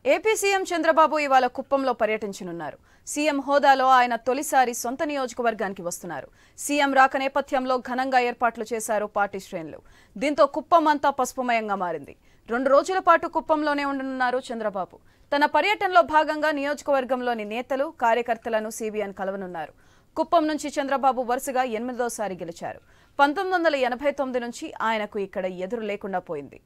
AP CM Chandrababu ఇవాళ కుప్పంలో పర్యటించనున్నారు సీఎం హోదాలో ఆయన తొలిసారి సొంత నియోజకవర్గానికి వస్తున్నారు సీఎం రాక నేపథ్యంలో ఘనంగా ఏర్పాట్లు చేశారు పార్టీ శ్రేణులు దీంతో కుప్పం అంతా పసుపుమయంగా మారింది రెండు రోజుల పాటు కుప్పంలోనే ఉండనున్నారు చంద్రబాబు తన పర్యటనలో భాగంగా నియోజకవర్గంలోని నేతలు కార్యకర్తలను సీబీఎన్ కలవనున్నారు కుప్పం నుంచి చంద్రబాబు వరుసగా ఎనిమిదోసారి గెలిచారు పంతొమ్మిది వందల ఎనభై తొమ్మిది నుంచి ఆయనకు ఇక్కడ ఎదురు లేకుండా పోయింది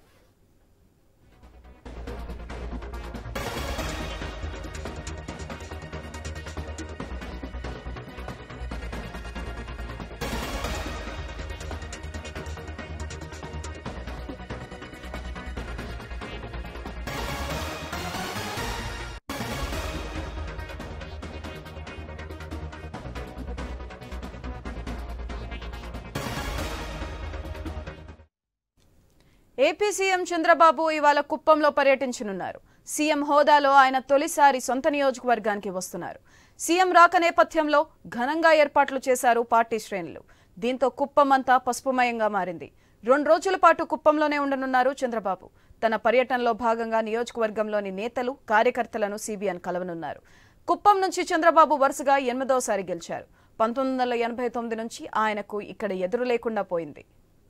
ఏపీ సీఎం చంద్రబాబు ఇవాళ కుప్పంలో పర్యటించనున్నారు సీఎం హోదాలో ఆయన తొలిసారి సొంత నియోజకవర్గానికి వస్తున్నారు సీఎం రాక నేపథ్యంలో ఘనంగా ఏర్పాట్లు చేశారు పార్టీ శ్రేణులు దీంతో కుప్పం అంతా పసుపుమయంగా మారింది రెండు రోజుల పాటు కుప్పంలోనే ఉండనున్నారు చంద్రబాబు తన పర్యటనలో భాగంగా నియోజకవర్గంలోని నేతలు కార్యకర్తలను సీబీఎన్ కలవనున్నారు కుప్పం నుంచి చంద్రబాబు వరుసగా ఎనిమిదోసారి గెలిచారు పంతొమ్మిది వందల ఎనభై తొమ్మిది నుంచి ఆయనకు ఇక్కడ ఎదురు లేకుండా పోయింది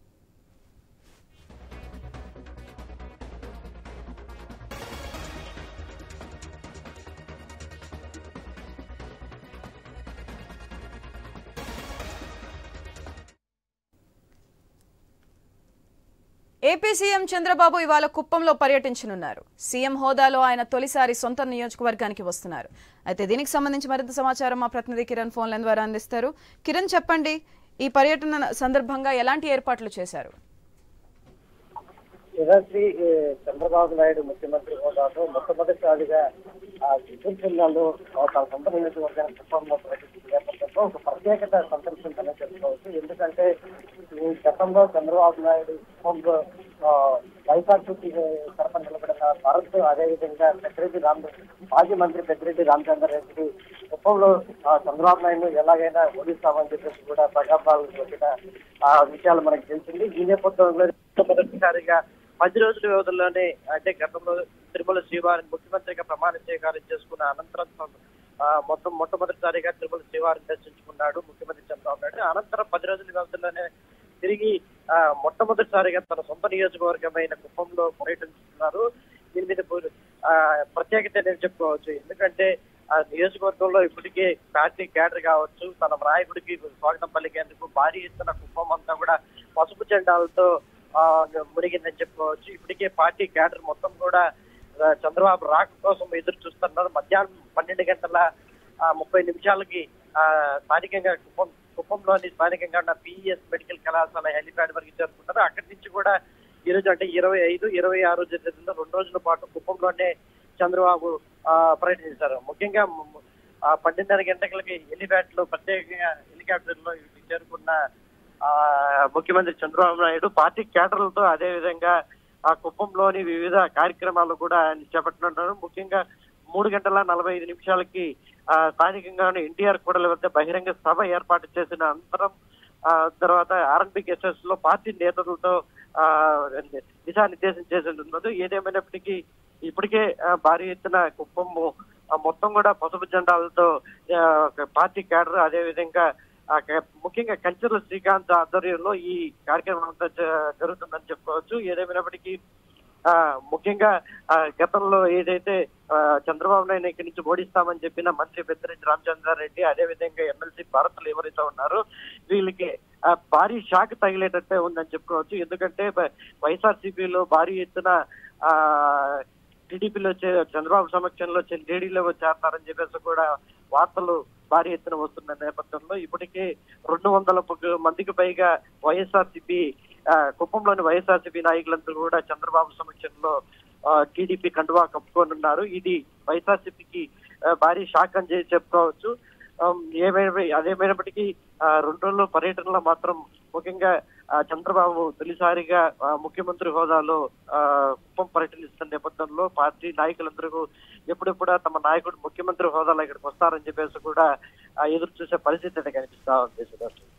ఏపీ సీఎం చంద్రబాబు ఇవాళ కుప్పంలో పర్యటించనున్నారు సీఎం హోదాలో ఆయన తొలిసారి సొంత నియోజకవర్గానికి వస్తున్నారు అయితే దీనికి సంబంధించి మరింత సమాచారం మా ప్రతినిధి కిరణ్ ఫోన్ లైన్ ద్వారా అందిస్తారు కిరణ్ చెప్పండి ఈ పర్యటన సందర్భంగా ఎలాంటి ఏర్పాట్లు చేశారు యశస్వి ఏ, చంద్రబాబు నాయుడు ముఖ్యమంత్రి హోదాలో మొట్టమొదటిసారిగా ఆ చిత్తూరు జిల్లాలో ఆ తన సొంత నియోజకవర్గాన్ని కుప్పంలో ప్రకటించిన నేపథ్యంలో ఒక ప్రత్యేకత సంతరించిందని చెప్పుకోవచ్చు ఎందుకంటే ఈ గతంలో చంద్రబాబు నాయుడు కుప్పంలో ఆ, వైఎస్ఆర్సీపీ తరఫున నిలబడిన భరత్ అదేవిధంగా పెద్దిరెడ్డి రామ్ మాజీ మంత్రి పెద్దిరెడ్డి రామచంద్ర రెడ్డి కుప్పంలో ఆ, చంద్రబాబు నాయుడు ఎలాగైనా ఓడిస్తామని చెప్పేసి కూడా ప్రగల్భాలు చెప్పిన ఆ విషయాలు మనకు తెలిసింది ఈ నేపథ్యంలో మొదటిసారిగా పది రోజుల వ్యవధిలోనే అంటే గతంలో తిరుమల శ్రీవారిని ముఖ్యమంత్రిగా ప్రమాణ స్వీకారం చేసుకున్న అనంతరం ఆ, మొత్తం మొట్టమొదటిసారిగా తిరుమల శ్రీవారిని దర్శించుకున్నాడు ముఖ్యమంత్రి చంద్రబాబు నాయుడు అనంతరం పది రోజుల వ్యవధిలోనే తిరిగి ఆ, మొట్టమొదటిసారిగా తన సొంత నియోజకవర్గమైన కుప్పంలో పర్యటిస్తున్నారు దీని మీద పూ- ఆ, ప్రత్యేకత నేను చెప్పుకోవచ్చు ఎందుకంటే ఆ నియోజకవర్గంలో ఇప్పటికే పార్టీ క్యాడర్ కావచ్చు తన నాయకుడికి స్వాగతం పలికేందుకు భారీ ఎత్తున కుప్పం అంతా కూడా పసుపు జెండాలతో ఆ, మునిగిందని చెప్పుకోవచ్చు ఇప్పటికే పార్టీ క్యాడర్ మొత్తం కూడా ఆ, చంద్రబాబు రాక కోసం ఎదురు చూస్తున్నారు మధ్యాహ్నం పన్నెండు గంటల ఆ, ముప్పై నిమిషాలకి ఆ, స్థానికంగా కుప్పం కుప్పంలోని స్థానికంగా ఉన్న పిఈఎస్ మెడికల్ కళాశాల హెలిప్యాడ్ వరకు చేరుకుంటారు అక్కడి నుంచి కూడా ఈ రోజు అంటే ఇరవై ఐదు ఇరవై ఆరు జరిగిన రెండు రోజుల పాటు కుప్పంలోనే చంద్రబాబు ఆ, పర్యటించారు ముఖ్యంగా ము- ఆ, పన్నెండున్నర గంటలకి హెలిప్యాడ్ లో ప్రత్యేకంగా హెలికాప్టర్ లో చేరుకున్న ఆ ముఖ్యమంత్రి చంద్రబాబు నాయుడు పార్టీ కేటర్లతో అదే విధంగా ఆ కుప్పంలోని వివిధ కార్యక్రమాలు కూడా ఆయన చేపట్టనున్నారు ముఖ్యంగా మూడు గంటల నలభై ఐదు నిమిషాలకి ఆ స్థానికంగా ఎన్టీఆర్ కూడలి వద్ద బహిరంగ సభ ఏర్పాటు చేసిన అనంతరం ఆ తర్వాత ఆర్ఎన్బి ఎస్ఎస్ లో పార్టీ నేతలతో ఆ దిశానిర్దేశం చేసినది ఏదేమైనప్పటికీ ఇప్పటికే ఆ, భారీ ఎత్తున కుప్పము ఆ, మొత్తం కూడా పసుపు జెండాలతో ఆ, ఒక పార్టీ క్యాడర్ అదే విధంగా ఆ, క- ముఖ్యంగా కంచెల శ్రీకాంత్ ఆధ్వర్యంలో ఈ కార్యక్రమం అంతా జ- జరుగుతుందని చెప్పుకోవచ్చు ఏదేమైనప్పటికీ ఆ ముఖ్యంగా ఆ, గతంలో ఏదైతే ఆ, చంద్రబాబు నాయుడు ఇక్కడి నుంచి ఓడిస్తామని చెప్పిన మంత్రి పెద్దిరెడ్డి రామచంద్రారెడ్డి అదే విధంగా ఎమ్మెల్సీ భారత్లు ఎవరైతే ఉన్నారో వీళ్ళకి ఆ, భారీ షాక్ తగిలేటట్టే ఉందని చెప్పుకోవచ్చు ఎందుకంటే వైఎస్ఆర్సీపీలో భారీ ఎత్తున ఆ టీడీపీలో చంద్రబాబు సమక్షంలో టీడీలో చేరతారని చెప్పేసి కూడా వార్తలు భారీ ఎత్తున వస్తున్న నేపథ్యంలో ఇప్పటికే రెండు వందల ప- మందికి పైగా వైఎస్ఆర్సీపీ ఆ, కుప్పంలోని వైఎస్ఆర్సీపీ నాయకులందరూ కూడా చంద్రబాబు సమక్షంలో టీడీపీ కండువా కప్పుకోనున్నారు ఇది వైఎస్ఆర్సీపీకి ఆ, భారీ షాక్ అని చెప్పి చెప్పుకోవచ్చు ఆమ్, ఏమైనా అదేమైనప్పటికీ ఆ, రెండు రోజుల పర్యటనలో మాత్రం ముఖ్యంగా ఆ, చంద్రబాబు తొలిసారిగా ఆ, ముఖ్యమంత్రి హోదాలో ఆ, కుప్పం పర్యటనిస్తున్న నేపథ్యంలో పార్టీ నాయకులందరూ ఎప్పుడెప్పుడా తమ నాయకుడు ముఖ్యమంత్రి హోదాలో ఇక్కడికి వస్తారని చెప్పేసి కూడా ఆ, ఎదురు చూసే పరిస్థితి అయితే కనిపిస్తా ఉంది సుదర్శన్